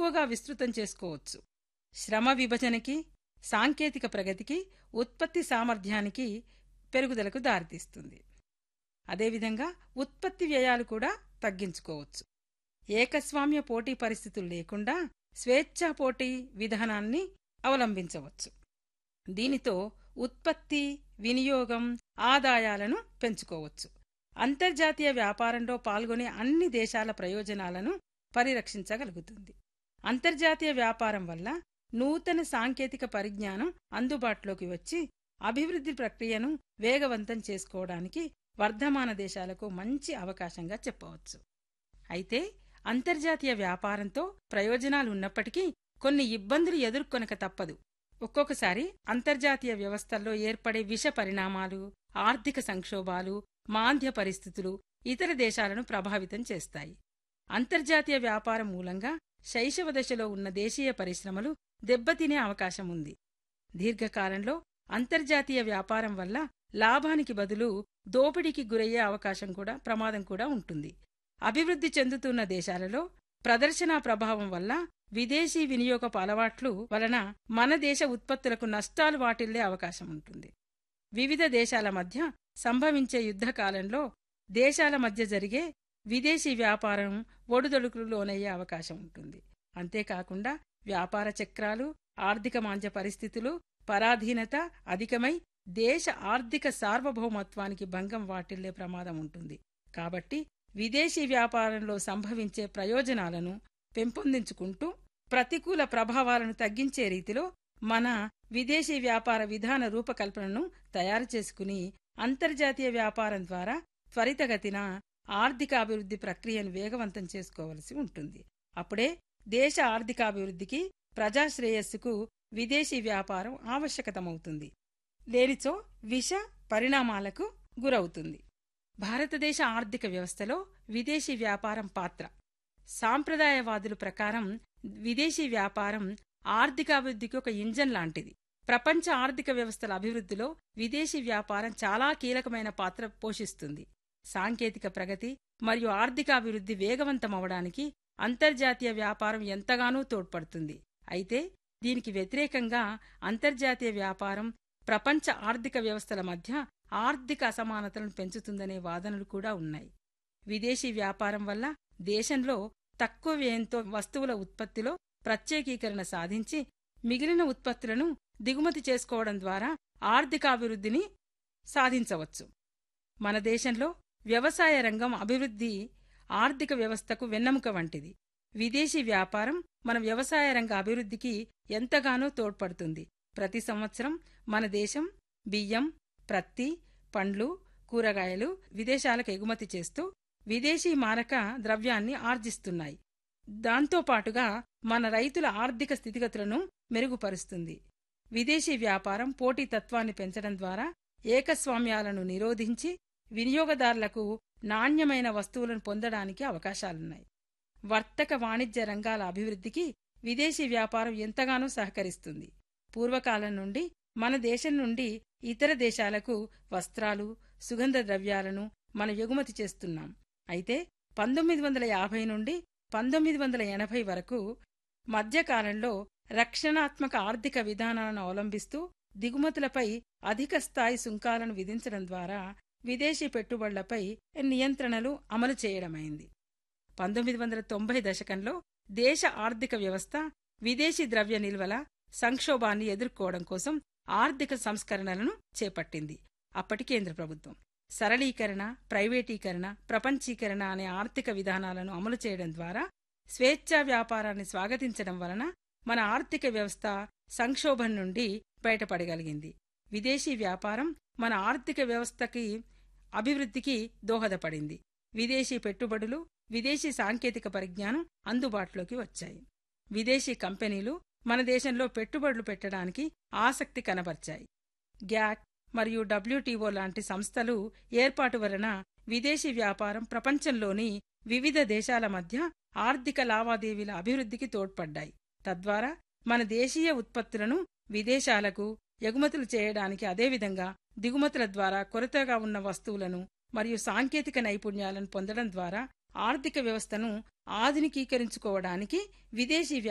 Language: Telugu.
ఎక్కువగా విస్తృతం చేసుకోవచ్చు శ్రమ విభజనకి సాంకేతిక ప్రగతికి ఉత్పత్తి సామర్థ్యానికి పెరుగుదలకు దారితీస్తుంది అదేవిధంగా ఉత్పత్తి వ్యయాలు కూడా తగ్గించుకోవచ్చు ఏకస్వామ్య పోటీ పరిస్థితులు లేకుండా స్వేచ్ఛా పోటీ విధానాన్ని అవలంబించవచ్చు దీనితో ఉత్పత్తి వినియోగం ఆదాయాలను పెంచుకోవచ్చు అంతర్జాతీయ వ్యాపారంలో పాల్గొనే అన్ని దేశాల ప్రయోజనాలను పరిరక్షించగలుగుతుంది అంతర్జాతీయ వ్యాపారం వల్ల నూతన సాంకేతిక పరిజ్ఞానం అందుబాటులోకి వచ్చి అభివృద్ధి ప్రక్రియను వేగవంతం చేసుకోవడానికి వర్ధమాన దేశాలకు మంచి అవకాశంగా చెప్పవచ్చు అయితే అంతర్జాతీయ వ్యాపారంతో ప్రయోజనాలు ఉన్నప్పటికీ కొన్ని ఇబ్బందులు ఎదుర్కొనక తప్పదు ఒక్కొక్కసారి అంతర్జాతీయ వ్యవస్థల్లో ఏర్పడే విష పరిణామాలు ఆర్థిక సంక్షోభాలు మాంద్య పరిస్థితులు ఇతర దేశాలను ప్రభావితం చేస్తాయి అంతర్జాతీయ వ్యాపారం మూలంగా శైశవ దశలో ఉన్న దేశీయ పరిశ్రమలు దెబ్బతినే అవకాశం ఉంది దీర్ఘకాలంలో అంతర్జాతీయ వ్యాపారం వల్ల లాభానికి బదులు దోపిడీకి గురయ్యే అవకాశం కూడా ప్రమాదం కూడా ఉంటుంది అభివృద్ధి చెందుతున్న దేశాలలో ప్రదర్శనా ప్రభావం వల్ల విదేశీ వినియోగపు అలవాట్లు వలన మన దేశ ఉత్పత్తులకు నష్టాలు వాటిల్లే అవకాశం ఉంటుంది వివిధ దేశాల మధ్య సంభవించే యుద్ధకాలంలో దేశాల మధ్య జరిగే విదేశీ వ్యాపారం ఒడుదొడుకులు లోనయ్యే అవకాశం ఉంటుంది అంతేకాకుండా వ్యాపార చక్రాలు ఆర్థిక మాంద్య పరిస్థితులు పరాధీనత అధికమై దేశ ఆర్థిక సార్వభౌమత్వానికి భంగం వాటిల్లే ప్రమాదం ఉంటుంది కాబట్టి విదేశీ వ్యాపారంలో సంభవించే ప్రయోజనాలను పెంపొందించుకుంటూ ప్రతికూల ప్రభావాలను తగ్గించే రీతిలో మన విదేశీ వ్యాపార విధాన రూపకల్పనను తయారు చేసుకుని అంతర్జాతీయ వ్యాపారం ద్వారా త్వరితగతిన ఆర్థికాభివృద్ధి ప్రక్రియను వేగవంతం చేసుకోవలసి ఉంటుంది అప్పుడే దేశ ఆర్థికాభివృద్ధికి ప్రజాశ్రేయస్సుకు విదేశీ వ్యాపారం ఆవశ్యకతమవుతుంది లేనిచో విష పరిణామాలకు గురవుతుంది భారతదేశ ఆర్థిక వ్యవస్థలో విదేశీ వ్యాపారం పాత్ర సాంప్రదాయవాదుల ప్రకారం విదేశీ వ్యాపారం ఆర్థికాభివృద్ధికి ఒక ఇంజన్ లాంటిది ప్రపంచ ఆర్థిక వ్యవస్థల అభివృద్ధిలో విదేశీ వ్యాపారం చాలా కీలకమైన పాత్ర పోషిస్తుంది సాంకేతిక ప్రగతి మరియు ఆర్థికాభివృద్ధి వేగవంతమవడానికి అంతర్జాతీయ వ్యాపారం ఎంతగానో తోడ్పడుతుంది అయితే దీనికి వ్యతిరేకంగా అంతర్జాతీయ వ్యాపారం ప్రపంచ ఆర్థిక వ్యవస్థల మధ్య ఆర్థిక అసమానతలను పెంచుతుందనే వాదనలు కూడా ఉన్నాయి విదేశీ వ్యాపారం వల్ల దేశంలో తక్కువ వ్యయంతో వస్తువుల ఉత్పత్తిలో ప్రత్యేకీకరణ సాధించి మిగిలిన ఉత్పత్తులను దిగుమతి చేసుకోవడం ద్వారా ఆర్థికాభివృద్ధిని సాధించవచ్చు మన దేశంలో వ్యవసాయ రంగం అభివృద్ధి ఆర్థిక వ్యవస్థకు వెన్నెముక వంటిది విదేశీ వ్యాపారం మన వ్యవసాయ రంగ అభివృద్ధికి ఎంతగానో తోడ్పడుతుంది ప్రతి సంవత్సరం మన దేశం బియ్యం ప్రత్తి పండ్లు కూరగాయలు విదేశాలకు ఎగుమతి చేస్తూ విదేశీ మారక ద్రవ్యాన్ని ఆర్జిస్తున్నాయి దాంతోపాటుగా మన రైతుల ఆర్థిక స్థితిగతులను మెరుగుపరుస్తుంది విదేశీ వ్యాపారం పోటీతత్వాన్ని పెంచడం ద్వారా ఏకస్వామ్యాలను నిరోధించి వినియోగదారులకు నాణ్యమైన వస్తువులను పొందడానికి అవకాశాలున్నాయి వర్తక వాణిజ్య రంగాల అభివృద్ధికి విదేశీ వ్యాపారం ఎంతగానో సహకరిస్తుంది పూర్వకాలం నుండి మన దేశం నుండి ఇతర దేశాలకు వస్త్రాలు సుగంధ ద్రవ్యాలను మనం ఎగుమతి చేస్తున్నాం అయితే పంతొమ్మిది వందల యాభై నుండి పంతొమ్మిది వందల ఎనభై వరకు మధ్యకాలంలో రక్షణాత్మక ఆర్థిక విధానాలను అవలంబిస్తూ దిగుమతులపై అధిక స్థాయి సుంకాలను విధించడం ద్వారా విదేశీ పెట్టుబడులపై నియంత్రణలు అమలు చేయడమైంది పంతొమ్మిది వందల తొంభై దశకంలో దేశ ఆర్థిక వ్యవస్థ విదేశీ ద్రవ్య నిల్వల సంక్షోభాన్ని ఎదుర్కోవడం కోసం ఆర్థిక సంస్కరణలను చేపట్టింది అప్పటి కేంద్ర ప్రభుత్వం సరళీకరణ ప్రైవేటీకరణ ప్రపంచీకరణ అనే ఆర్థిక విధానాలను అమలు చేయడం ద్వారా స్వేచ్ఛా వ్యాపారాన్ని స్వాగతించడం వలన మన ఆర్థిక వ్యవస్థ సంక్షోభం నుండి బయటపడగలిగింది విదేశీ వ్యాపారం మన ఆర్థిక వ్యవస్థకి అభివృద్ధికి దోహదపడింది విదేశీ పెట్టుబడులు విదేశీ సాంకేతిక పరిజ్ఞానం అందుబాటులోకి వచ్చాయి విదేశీ కంపెనీలు మన దేశంలో పెట్టుబడులు పెట్టడానికి ఆసక్తి కనబర్చాయి గ్యాట్ మరియు డబ్ల్యూటీఓ లాంటి సంస్థలు ఏర్పాటు వలన విదేశీ వ్యాపారం ప్రపంచంలోని వివిధ దేశాల మధ్య ఆర్థిక లావాదేవీల అభివృద్ధికి తోడ్పడ్డాయి తద్వారా మన దేశీయ ఉత్పత్తులను విదేశాలకు ఎగుమతులు చేయడానికి అదేవిధంగా దిగుమతుల ద్వారా కొరతగా ఉన్న వస్తువులను మరియు సాంకేతిక నైపుణ్యాలను పొందడం ద్వారా ఆర్థిక వ్యవస్థను ఆధునికీకరించుకోవడానికి విదేశీ